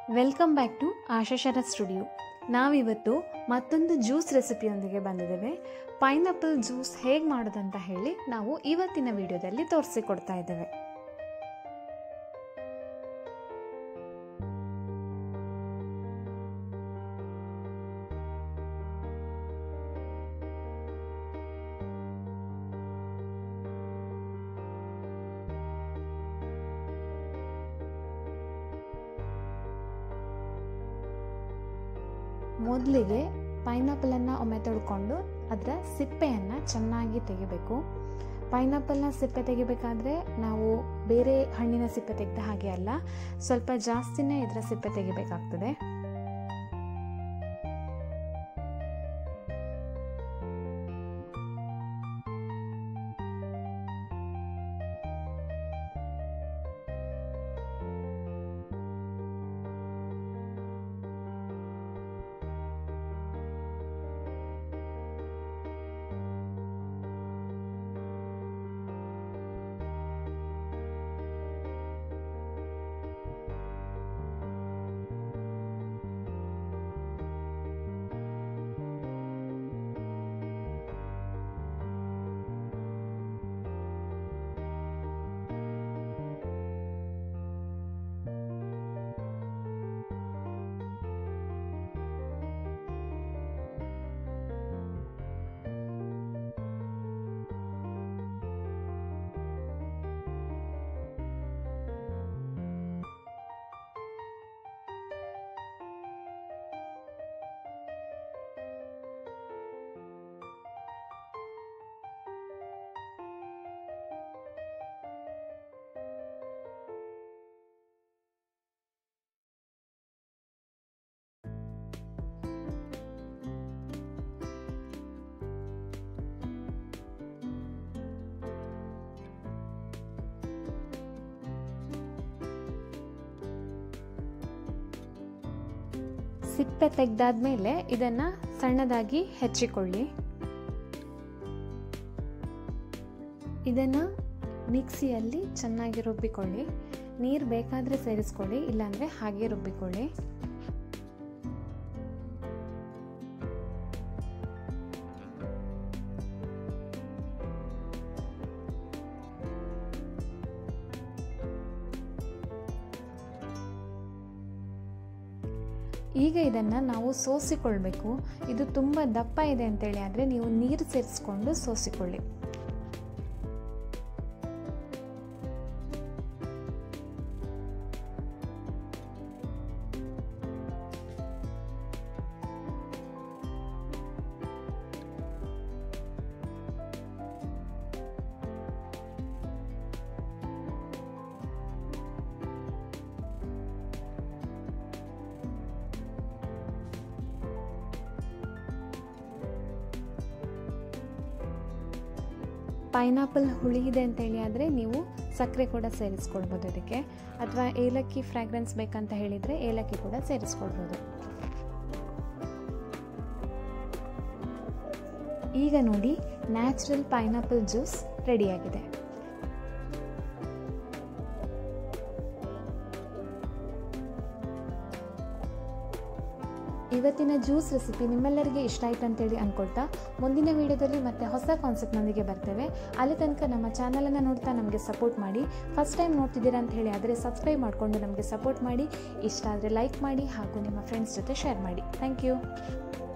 welcome back to Asha Sharath studio ನಾವಿವತ್ತು ಮತ್ತೊಂದು juice ರೆಸಿಪಿಯೊಂದಿಗೆ ಬಂದಿದ್ದೇವೆ ಪೈನಾಪಲ್ ಜ್ಯೂಸ್ ಹೇಗೆ ಮಾಡೋದಂತ ಹೇಳಿ ನಾವು ಇವತ್ತಿನ ವಿಡಿಯೋದಲ್ಲಿ ತೋರಿಸಿಕೊಡ್ತಾ ಇದ್ದೇವೆ ಮೊದಲಿಗೆ ಪೈನಾಪಲನ್ನು ಒಮ್ಮೆ ತೊಳ್ಕೊಂಡು ಅದರ ಸಿಪ್ಪೆಯನ್ನು ಚೆನ್ನಾಗಿ ತೆಗಿಬೇಕು ಪೈನಾಪಲ್ನ ಸಿಪ್ಪೆ ತೆಗಿಬೇಕಾದ್ರೆ ನಾವು ಬೇರೆ ಹಣ್ಣಿನ ಸಿಪ್ಪೆ ತೆಗೆದ ಹಾಗೆ ಅಲ್ಲ ಸ್ವಲ್ಪ ಜಾಸ್ತಿನೇ ಇದರ ಸಿಪ್ಪೆ ತೆಗಿಬೇಕಾಗ್ತದೆ ಸಿಪ್ಪೆ ತೆಗೆದಾದ್ಮೇಲೆ ಇದನ್ನು ಸಣ್ಣದಾಗಿ ಹೆಚ್ಚಿಕೊಳ್ಳಿ ಇದನ್ನು ಮಿಕ್ಸಿಯಲ್ಲಿ ಚೆನ್ನಾಗಿ ರುಬ್ಬಿಕೊಳ್ಳಿ ನೀರು ಬೇಕಾದರೆ ಸೇರಿಸ್ಕೊಳ್ಳಿ ಇಲ್ಲಾಂದರೆ ಹಾಗೆ ರುಬ್ಬಿಕೊಳ್ಳಿ ಈಗ ಇದನ್ನು ನಾವು ಸೋಸಿಕೊಳ್ಬೇಕು ಇದು ತುಂಬ ದಪ್ಪ ಇದೆ ಅಂತೇಳಿ ಆದರೆ ನೀವು ನೀರು ಸೇರಿಸ್ಕೊಂಡು ಸೋಸಿಕೊಳ್ಳಿ ಪೈನಾಪಲ್ ಹುಳಿ ಇದೆ ಅಂತೇಳಿ ಆದರೆ ನೀವು ಸಕ್ಕರೆ ಕೂಡ ಸೇರಿಸ್ಕೊಳ್ಬೋದು ಅದಕ್ಕೆ ಅಥವಾ ಏಲಕ್ಕಿ ಫ್ರಾಗ್ರೆನ್ಸ್ ಬೇಕಂತ ಹೇಳಿದರೆ ಏಲಕ್ಕಿ ಕೂಡ ಸೇರಿಸ್ಕೊಳ್ಬೋದು ಈಗ ನೋಡಿ ನ್ಯಾಚುರಲ್ ಪೈನಾಪಲ್ ಜ್ಯೂಸ್ ರೆಡಿಯಾಗಿದೆ ಇವತ್ತಿನ ಜ್ಯೂಸ್ ರೆಸಿಪಿ ನಿಮ್ಮೆಲ್ಲರಿಗೆ ಇಷ್ಟ ಆಯ್ತು ಅಂತೇಳಿ ಅಂದ್ಕೊಳ್ತಾ ಮುಂದಿನ ವಿಡಿಯೋದಲ್ಲಿ ಮತ್ತೆ ಹೊಸ ಕಾನ್ಸೆಪ್ಟ್ನೊಂದಿಗೆ ಬರ್ತೇವೆ ಅಲ್ಲಿ ತನಕ ನಮ್ಮ ಚಾನಲನ್ನು ನೋಡ್ತಾ ನಮಗೆ ಸಪೋರ್ಟ್ ಮಾಡಿ ಫಸ್ಟ್ ಟೈಮ್ ನೋಡ್ತಿದ್ದೀರಾ ಅಂತ ಹೇಳಿ ಆದರೆ ಸಬ್ಸ್ಕ್ರೈಬ್ ಮಾಡಿಕೊಂಡು ನಮಗೆ ಸಪೋರ್ಟ್ ಮಾಡಿ ಇಷ್ಟ ಆದರೆ ಲೈಕ್ ಮಾಡಿ ಹಾಗೂ ನಿಮ್ಮ ಫ್ರೆಂಡ್ಸ್ ಜೊತೆ ಶೇರ್ ಮಾಡಿ ಥ್ಯಾಂಕ್ ಯು